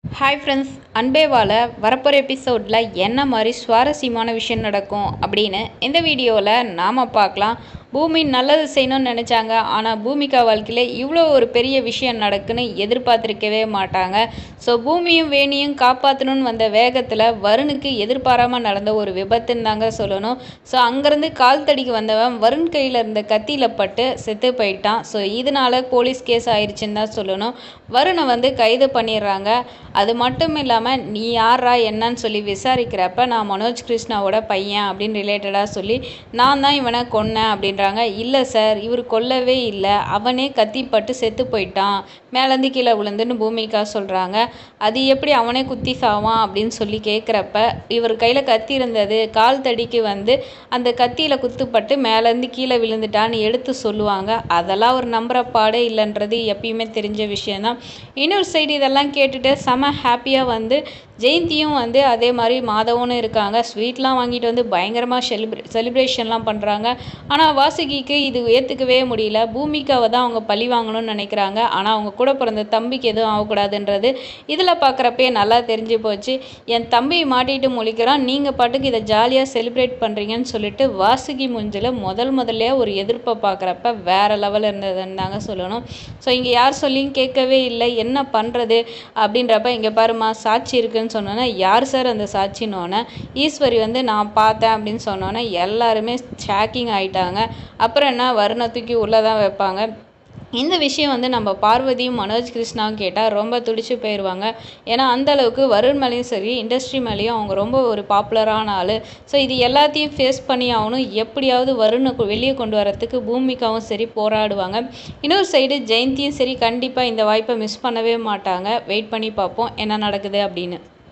hi friends அன்பேவால வரப்போகிற எபிசோடில் என்ன மாதிரி சுவாரஸ்யமான விஷயம் நடக்கும் அப்படின்னு இந்த வீடியோவில் நாம் பார்க்கலாம் பூமி நல்லது செய்யணும்னு நினச்சாங்க ஆனால் பூமிகா வாழ்க்கையில் இவ்வளோ ஒரு பெரிய விஷயம் நடக்குன்னு எதிர்பார்த்துருக்கவே மாட்டாங்க ஸோ பூமியும் வேணியும் காப்பாற்றணும்னு வந்த வேகத்தில் வருணுக்கு எதிர்பாராமல் நடந்த ஒரு விபத்துன்னு தாங்க சொல்லணும் ஸோ அங்கேருந்து கால் தடிக்கு வந்தவன் வருண் கையில் இருந்த கத்தியில் பட்டு செத்து போயிட்டான் ஸோ இதனால போலீஸ் கேஸ் ஆயிடுச்சுன்னு தான் சொல்லணும் வருணை வந்து கைது பண்ணிடுறாங்க அது மட்டும் இல்லாமல் நீ யாரா என்னன்னு சொல்லி விசாரிக்கிறப்ப நான் மனோஜ் கிருஷ்ணாவோட பையன் அப்படின்னு ரிலேட்டடாக சொல்லி நான் தான் இவனை கொன்னேன் அப்படின்றாங்க இல்லை சார் இவர் கொல்லவே இல்லை அவனே கத்திப்பட்டு செத்து போயிட்டான் மேலேருந்து கீழே விழுந்துன்னு பூமிகா சொல்கிறாங்க அது எப்படி அவனே குத்தி சாவான் அப்படின்னு சொல்லி கேட்குறப்ப இவர் கையில் கத்தி இருந்தது கால் தடிக்கு வந்து அந்த கத்தியில் குத்துப்பட்டு மேலேருந்து கீழே விழுந்துட்டான்னு எடுத்து சொல்லுவாங்க அதெல்லாம் ஒரு நம்புற பாடே இல்லைன்றது எப்பயுமே தெரிஞ்ச விஷயந்தான் இன்னொரு சைடு இதெல்லாம் கேட்டுட்டு செம ஹாப்பியாக வந்து ஜெயந்தியும் வந்து அதே மாதிரி மாதவனும் இருக்காங்க ஸ்வீட்லாம் வாங்கிட்டு வந்து பயங்கரமாக செலிப்ரே செலிப்ரேஷன்லாம் பண்ணுறாங்க ஆனால் வாசுகிக்கு இது ஏற்றுக்கவே முடியல பூமிக்காவை தான் அவங்க பழி வாங்கணும்னு நினைக்கிறாங்க ஆனால் அவங்க கூட பிறந்த தம்பிக்கு எதுவும் ஆகக்கூடாதுன்றது இதில் பார்க்குறப்பே நல்லா தெரிஞ்சு போச்சு என் தம்பி மாட்டிட்டு முழிக்கிறான் நீங்கள் பாட்டுக்கு இதை ஜாலியாக செலிப்ரேட் பண்ணுறீங்கன்னு சொல்லிட்டு வாசுகி முஞ்சில் முதல் முதல்ல ஒரு எதிர்ப்பை பார்க்குறப்ப வேறு லெவலில் இருந்ததுன்னு தாங்க சொல்லணும் ஸோ இங்கே யார் சொல்லியும் கேட்கவே இல்லை என்ன பண்ணுறது அப்படின்றப்ப இங்கே பாருமா சாட்சி இருக்குன்னு சொன்னோன்னே யார் சார் அந்த சாட்சின்னொன்னே ஈஸ்வரி வந்து நான் பார்த்தேன் அப்படின்னு சொன்னோன்னே எல்லாருமே ஷாக்கிங் ஆயிட்டாங்க அப்புறம் என்ன வருணை தூக்கி உள்ளே தான் வைப்பாங்க இந்த விஷயம் வந்து நம்ம பார்வதியும் மனோஜ் கிருஷ்ணாவும் கேட்டால் ரொம்ப துடிச்சு போயிடுவாங்க ஏன்னா அந்த அளவுக்கு வருண் மேலேயும் சரி இண்டஸ்ட்ரி மேலேயும் அவங்க ரொம்ப ஒரு பாப்புலரான ஆள் ஸோ இது எல்லாத்தையும் ஃபேஸ் பண்ணி ஆகணும் எப்படியாவது வருணை கு- வெளியே கொண்டு வரத்துக்கு பூமிகாவும் சரி போராடுவாங்க இன்னொரு சைடு ஜெயந்தியும் சரி கண்டிப்பாக இந்த வாய்ப்பை மிஸ் பண்ணவே மாட்டாங்க வெயிட் பண்ணி பார்ப்போம் என்ன நடக்குது அப்படின்னு